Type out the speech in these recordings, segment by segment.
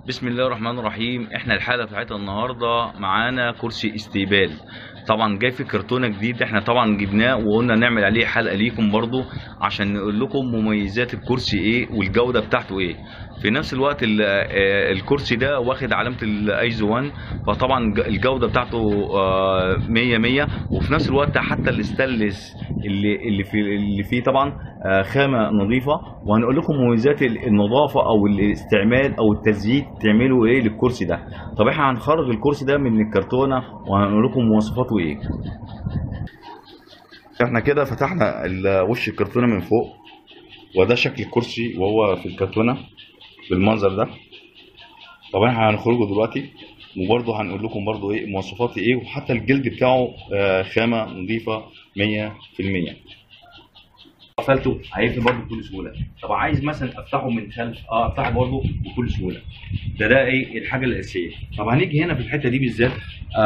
بسم الله الرحمن الرحيم احنا الحلقه بتاعتنا النهارده معانا كرسي استقبال طبعا جاي في كرتونه جديد احنا طبعا جبناه وقلنا نعمل عليه حلقه ليكم برضو عشان نقول لكم مميزات الكرسي ايه والجوده بتاعته ايه في نفس الوقت ال- آه، الكرسي ده واخد علامه الايزو 1 فطبعا ج- الجوده بتاعته آه، 100 100 وفي نفس الوقت حتى الاستانلس اللي اللي في اللي فيه طبعا آه، خامه نظيفه وهنقول لكم مميزات ال- النظافه او الاستعمال او التزييت تعملوا ايه للكرسي ده طب احنا هنخرج الكرسي ده من الكرتونه وهنقول لكم مواصفاته ايه احنا كده فتحنا ال- وش الكرتونه من فوق وده شكل الكرسي وهو في الكرتونه بالمنظر ده طبعا احنا هنخرجه دلوقتي وبرضه هنقول لكم برضه ايه مواصفات ايه وحتى الجلد بتاعه آه، خامه نظيفه 100% قفلته هيقفل برضه بكل سهوله طب عايز مثلا افتحه من خلف اه افتحه برضه بكل سهوله ده ده ايه الحاجه الاساسيه طب هنيجي هنا في الحته دي بالذات آه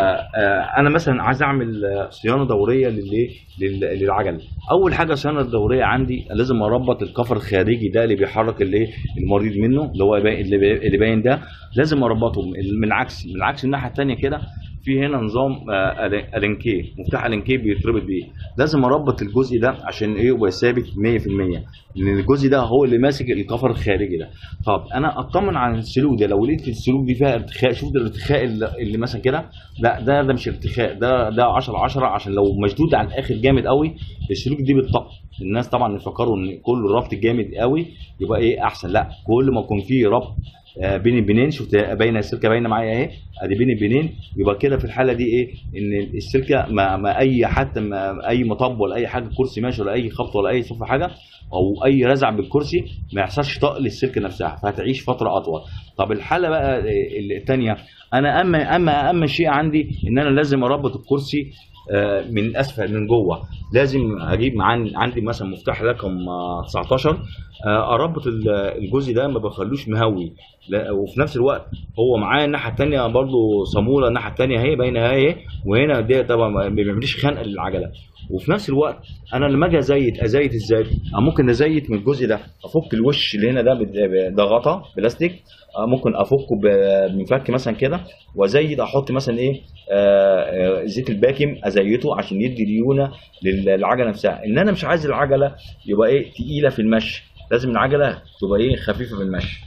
آه انا مثلا عايز اعمل آه، صيانه دوريه للايه لل- للعجل اول حاجه الصيانه الدوريه عندي لازم اربط الكفر الخارجي ده اللي بيحرك الايه المريض منه اللي هو باين- اللي بي- اللي باين ده لازم اربطه من العكس من العكس الناحيه الثانيه كده في هنا نظام آه، ألين- الينكيه مفتاح الينكيه بيتربط بيه لازم اربط الجزء ده عشان ايه يبقى ثابت 100% لان الجزء ده هو اللي ماسك الكفر الخارجي ده طب انا اطمن عن السلوك ده لو لقيت السلوك دي فيها ارتخاء شوف الارتخاء اللي اللي مثلا كده لا ده ده مش ارتخاء ده ده 10 10 عشان لو مشدود على الاخر جامد قوي السلوك دي بتطق الناس طبعا يفكروا ان كل ربط جامد قوي يبقى ايه احسن لا كل ما يكون فيه ربط آه، بين البنين شفت باينه السلكه باينه معايا اهي ادي بين البنين يبقى كده في الحاله دي ايه ان السلكه ما, ما اي حتى ما اي مطب ولا اي حاجه كرسي ماشي ولا اي خبط ولا اي صف حاجه او اي رزع بالكرسي ما يحصلش طق للسلكه نفسها فهتعيش فتره اطول طب الحاله بقى الثانيه انا اما اما اما شيء عندي ان انا لازم اربط الكرسي آه، من اسفل من جوه لازم اجيب معانا عندي مثلا مفتاح رقم آه، 19 آه، اربط ال- الجزء ده ما بخلوش مهوي لا وفي نفس الوقت هو معايا الناحيه الثانيه برضو صاموله الناحيه الثانيه اهي باينه اهي وهنا دي طبعا ما بيعملش خنقه للعجله وفي نفس الوقت انا لما اجي ازيت ازيت ازاي؟ أنا ممكن ازيت من الجزء ده افك الوش اللي هنا ده بال- ده غطا بلاستيك آه، ممكن افكه ب- بمفك مثلا كده وازيد احط مثلا ايه آه، آه، زيت الباكم ازيته عشان يدي ليونه للعجله نفسها ان انا مش عايز العجله يبقى ايه تقيله في المشي لازم العجله تبقى ايه خفيفه في المشي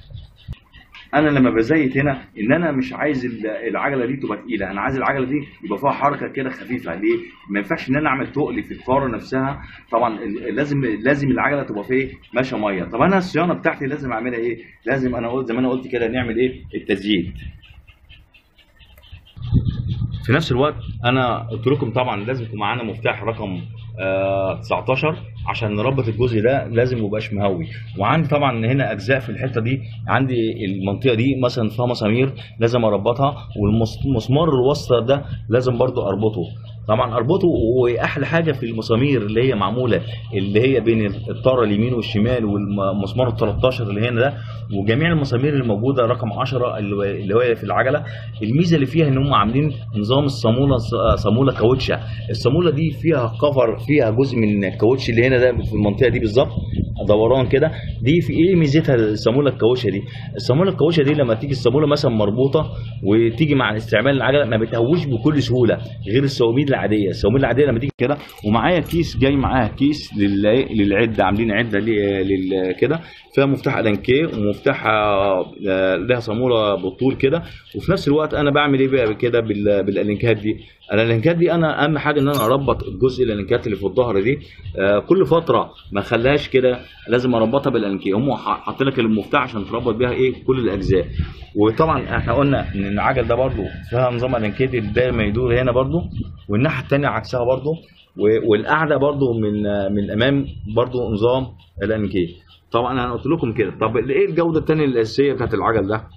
انا لما بزيت هنا ان انا مش عايز ال- العجله دي تبقى تقيله انا عايز العجله دي يبقى فيها حركه كده خفيفه ليه ما ينفعش ان انا اعمل تقل في الفاره نفسها طبعا ال- لازم لازم العجله تبقى فيه ماشيه ميه طب انا الصيانه بتاعتي لازم اعملها ايه لازم انا قلت زي ما انا قلت كده نعمل ايه التزييت في نفس الوقت انا قلت لكم طبعا لازم يكون معانا مفتاح رقم آه 19 عشان نربط الجزء ده لازم ما يبقاش مهوي وعندي طبعا هنا اجزاء في الحته دي عندي المنطقه دي مثلا فيها مسامير لازم اربطها والمسمار الوسطى ده لازم برضو اربطه طبعا اربطه واحلى حاجه في المسامير اللي هي معموله اللي هي بين الطاره اليمين والشمال والمسمار ال 13 اللي هنا ده وجميع المسامير الموجوده رقم 10 اللي اللي هي في العجله الميزه اللي فيها ان هم عاملين نظام الصاموله صاموله كاوتشه الصاموله دي فيها كفر فيها جزء من الكاوتش اللي هنا ده في المنطقه دي بالظبط دوران كده دي في ايه ميزتها الصاموله الكاوتشه دي الصاموله الكاوتشه دي لما تيجي الصاموله مثلا مربوطه وتيجي مع استعمال العجله ما بتهوش بكل سهوله غير الصواميل العاديه الصواميل العاديه لما تيجي كده ومعايا كيس جاي معاها كيس لل- للعده عاملين عده لي- لل كده فيها مفتاح الانكيه ومفتاح آه، لها صاموله بالطول كده وفي نفس الوقت انا بعمل ايه بقى كده بال- بالالينكات دي الالينكات دي انا اهم حاجه ان انا اربط الجزء الالينكات اللي في الظهر دي آه، كل فتره ما اخليهاش كده لازم اربطها بالالينكيه هم حاطط لك المفتاح عشان تربط بيها ايه كل الاجزاء وطبعا احنا قلنا ان العجل ده برضو فيها نظام الينكيه اللي دايما يدور هنا برضو والناحيه الثانيه عكسها برضو و- والقاعده برضو من آه، من الامام برضو نظام الانكيه طبعا انا قلت لكم كده طب ايه الجوده الثانيه الاساسيه بتاعت العجل ده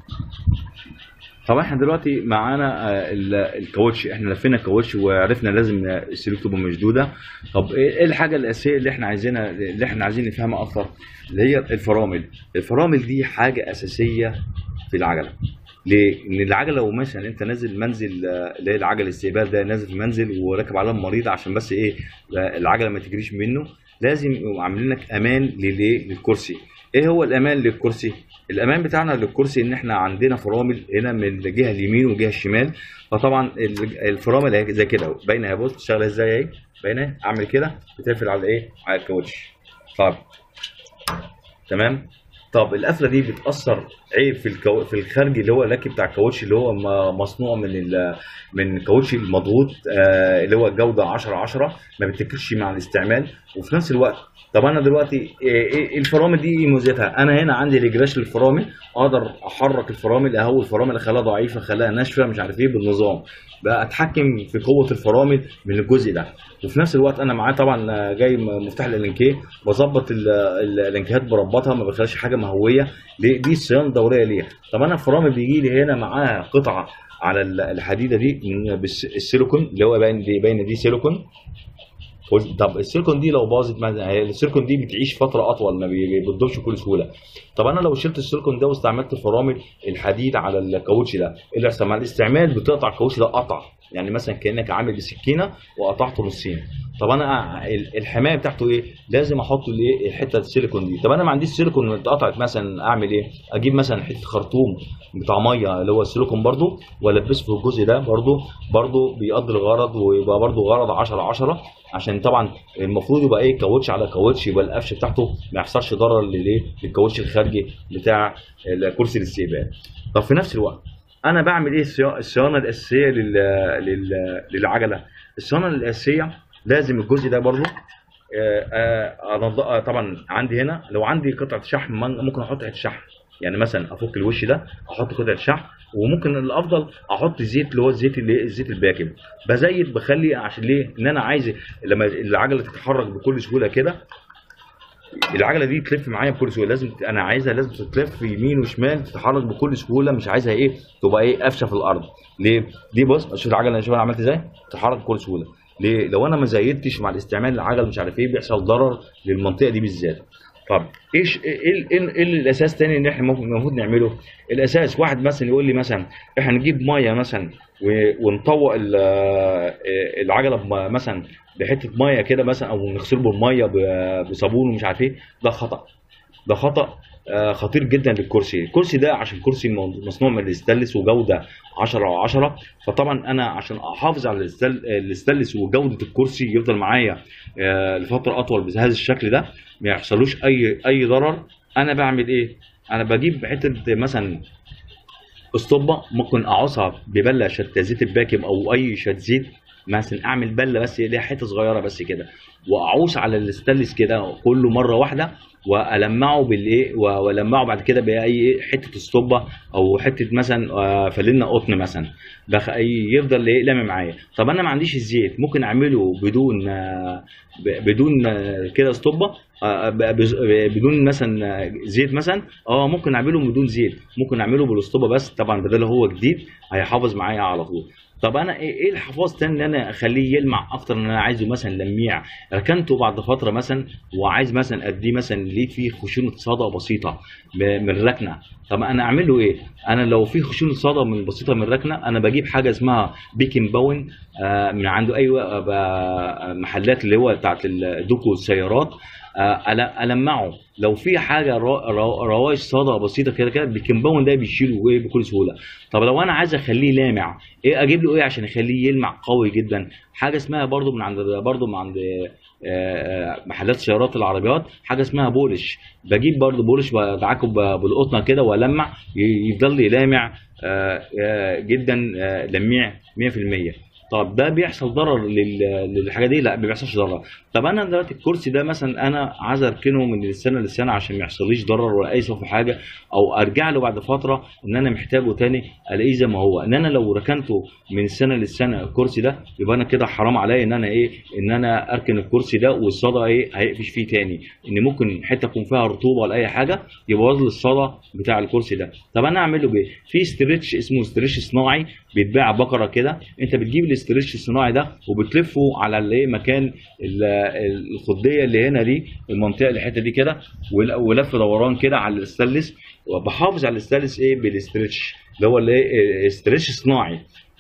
طب احنا دلوقتي معانا آه، ال- الكاوتش احنا لفينا الكاوتش وعرفنا لازم السلوك تبقى مشدوده طب ايه إيه الحاجه الاساسيه اللي احنا عايزينها اللي احنا عايزين نفهمها اكتر اللي هي الفرامل الفرامل دي حاجه اساسيه في العجله ليه؟ ان العجله لو مثلا انت نازل منزل آه، اللي هي العجل الاستقبال ده نازل في منزل وراكب عليها مريض عشان بس ايه آه، العجله ما تجريش منه لازم يبقوا عاملين لك امان للايه؟ للكرسي ايه هو الامان للكرسي الامان بتاعنا للكرسي ان احنا عندنا فرامل هنا من الجهه اليمين والجهه الشمال فطبعا ال- الفرامل اهي زي كده باينه اهي بص شغاله ازاي اهي باينه اعمل كده بتقفل على ايه على الكاوتش طب تمام طب القفله دي بتاثر عيب في الكو... في الخارجي اللي هو اللاكي بتاع الكاوتش اللي هو م- مصنوع من ال... من كاوتش المضغوط آه اللي هو الجوده 10 10 ما بتتكش مع الاستعمال وفي نفس الوقت طب انا دلوقتي ايه إيه الفرامل دي ايه ميزتها؟ انا هنا عندي رجلاش للفرامل اقدر احرك الفرامل اهو الفرامل اخليها ضعيفه اخليها ناشفه مش عارف ايه بالنظام بقى اتحكم في قوه الفرامل من الجزء ده وفي نفس الوقت انا معاه طبعا جاي مفتاح الالانكيه بظبط ال- ال- الانكيهات بربطها ما بخليش حاجه مهويه ليه؟ دي الصيانه الدوريه ليها طب انا الفرامل بيجي لي هنا معاها قطعه على ال- الحديده دي من بالس- السيليكون اللي هو باين دي باين دي سيليكون قلت طب السيليكون دي لو باظت مثلا هي السيليكون دي بتعيش فتره اطول ما بي- بتدوبش بكل سهوله طب انا لو شلت السيليكون ده واستعملت فرامل الحديد على الكاوتش ده إيه اللي يحصل مع الاستعمال بتقطع الكاوتش ده قطع يعني مثلا كانك عامل بسكينه وقطعته نصين طب انا ال- الحمايه بتاعته ايه لازم احط الايه الحته السيليكون دي طب انا ما عنديش سيليكون اتقطعت مثلا اعمل ايه اجيب مثلا حته خرطوم بتاع ميه اللي هو السيليكون برضو والبسه في الجزء ده برضو برضو بيقضي الغرض ويبقى برضو غرض 10 10 عشان طبعا المفروض يبقى ايه كاوتش على كاوتش يبقى القفشه بتاعته ما يحصلش ضرر للايه للكاوتش الخارجي بتاع الكرسي الاستقبال طب في نفس الوقت انا بعمل ايه الصيا- الصيانه الاساسيه لل... لل... للعجله الصيانه الاساسيه لازم الجزء ده برضو آه، آه، أنض- آه، طبعا عندي هنا لو عندي قطعه شحم من- ممكن احط قطعه شحم يعني مثلا افك الوش ده احط قطعه شحم وممكن الافضل احط زيت اللي هو الزيت اللي الزيت الباكم بزيت بخلي عشان ليه ان انا عايز لما العجله تتحرك بكل سهوله كده العجله دي تلف معايا بكل سهوله لازم انا عايزها لازم تلف يمين وشمال تتحرك بكل سهوله مش عايزها ايه تبقى ايه قافشه في الارض ليه دي بص شوف العجله شوف انا عملت ازاي تتحرك بكل سهوله ليه لو انا ما زيدتش مع الاستعمال العجل مش عارف ايه بيحصل ضرر للمنطقه دي بالذات طب ايش ايه ايه, إيه, إيه الاساس تاني ان احنا ممكن- المفروض نعمله الاساس واحد مثلا يقول لي مثلا احنا نجيب ميه مثلا و- ونطوق ال- آه، العجله بم- مثلا بحته ميه كده مثلا او نغسله بالميه ب- بصابون ومش عارف ايه ده خطا ده خطا آه، خطير جدا للكرسي الكرسي ده عشان كرسي م- مصنوع من الاستانلس وجوده 10 على 10 فطبعا انا عشان احافظ على الاستل- الاستانلس وجوده الكرسي يفضل معايا آه، لفتره اطول بهذا الشكل ده ما يحصلوش اي اي ضرر انا بعمل ايه انا بجيب حته مثلا اسطوبه ممكن اعصها ببله شت زيت الباكم او اي شت زيت مثلا اعمل بله بس ليها حته صغيره بس كده واعوص على الاستانلس كده كله مره واحده والمعه بالايه و- والمعه بعد كده باي إيه حته اسطوبه او حته مثلا آه، فانلة قطن مثلا بخ... يفضل ايه لامم معايا طب انا ما عنديش الزيت ممكن اعمله بدون آه، ب- بدون آه، كده اسطوبه آه، ب- بز- بدون مثلا آه، زيت مثلا اه ممكن اعمله بدون زيت ممكن اعمله بالاسطوبه بس طبعا بدل هو جديد هيحافظ معايا على طول طب انا ايه إيه الحفاظ تاني ان انا اخليه يلمع اكتر ان انا عايزه مثلا لميع ركنته بعد فتره مثلا وعايز مثلا اديه مثلا لقيت فيه خشونه صدى بسيطه ب- من الركنه طب انا اعمل له ايه انا لو في خشونه صدى من بسيطه من الركنه انا بجيب حاجه اسمها بيكن باون آه، من عنده ايوه ب- محلات اللي هو بتاعت الدوكو السيارات آه، أل- المعه لو في حاجه را- را- روايش صدى بسيطه كده كده البيكن باون ده بيشيله ايه بكل سهوله طب لو انا عايز اخليه لامع ايه اجيب له ايه عشان يخليه يلمع قوي جدا حاجه اسمها برضو من عند برضو من عند آه، آه، محلات سيارات العربيات حاجه اسمها بولش بجيب برضو بولش بدعكه ب- بالقطنه كده والمع ي- يفضل لي لامع آه، آه، جدا آه، لميع 100% طب ده بيحصل ضرر لل- للحاجه دي لا ما بيحصلش ضرر طب انا دلوقتي الكرسي ده مثلا انا عايز اركنه من السنه للسنه عشان ما يحصليش ضرر ولا اي في حاجه او ارجع له بعد فتره ان انا محتاجه تاني الاقيه زي ما هو ان انا لو ركنته من السنه للسنه الكرسي ده يبقى انا كده حرام عليا ان انا ايه ان انا اركن الكرسي ده والصدى ايه هيقفش فيه تاني ان ممكن حته يكون فيها رطوبه ولا اي حاجه يبوظ لي الصدى بتاع الكرسي ده طب انا اعمل له بايه في استرتش اسمه استرتش صناعي بيتباع بقره كده انت بتجيب الاسترتش الصناعي ده وبتلفه على الايه مكان ال- الخديه اللي هنا دي المنطقه الحته دي كده ول- ولف دوران كده على الاستانلس وبحافظ على الاستانلس ايه بالاسترتش اللي هو الايه استرتش صناعي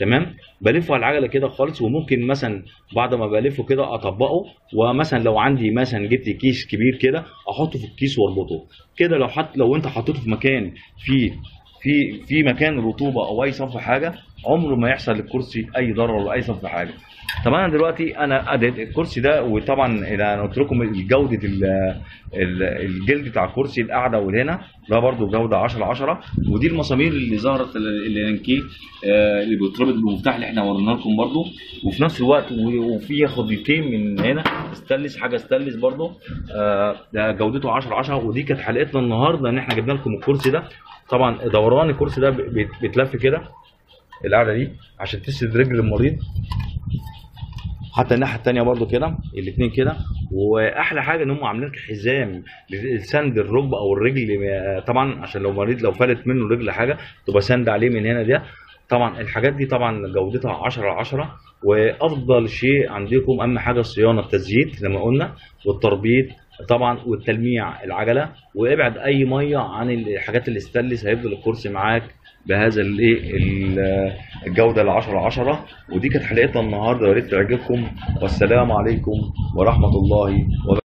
تمام بلفه على العجله كده خالص وممكن مثلا بعد ما بلفه كده اطبقه ومثلا لو عندي مثلا جبت كيس كبير كده احطه في الكيس واربطه كده لو حط لو انت حطيته في مكان فيه في في مكان رطوبه او اي صنف حاجه عمره ما يحصل للكرسي اي ضرر ولا اي صنف حاجه طب انا دلوقتي انا أديت الكرسي ده وطبعا انا قلت لكم جوده ال- ال- الجلد بتاع الكرسي القعده والهنا ده برضو جوده 10 10 ودي المسامير اللي ظهرت ال- اللانكيه آه، اللي بيتربط بالمفتاح اللي احنا ورينا لكم برضو وفي نفس الوقت و- وفيها خضيتين من هنا استانلس حاجه استانلس برضو آه، ده جودته 10 10 ودي كانت حلقتنا النهارده ان احنا جبنا لكم الكرسي ده طبعا دوران الكرسي ده بيت- بيتلف كده القعده دي عشان تسند رجل المريض حتى الناحيه التانية برضو كده الاثنين كده واحلى حاجه ان هم عاملين لك حزام لسند الركبه او الرجل طبعا عشان لو مريض لو فلت منه رجل حاجه تبقى سند عليه من هنا ده طبعا الحاجات دي طبعا جودتها 10 على 10 وافضل شيء عندكم اهم حاجه الصيانه التزييت زي ما قلنا والتربيط طبعا والتلميع العجله وابعد اي ميه عن الحاجات اللي استلس هيفضل الكرسي معاك بهذا الايه ال- الجوده ال 10 10 ودي كانت حلقتنا النهارده يا ريت تعجبكم والسلام عليكم ورحمه الله وبركاته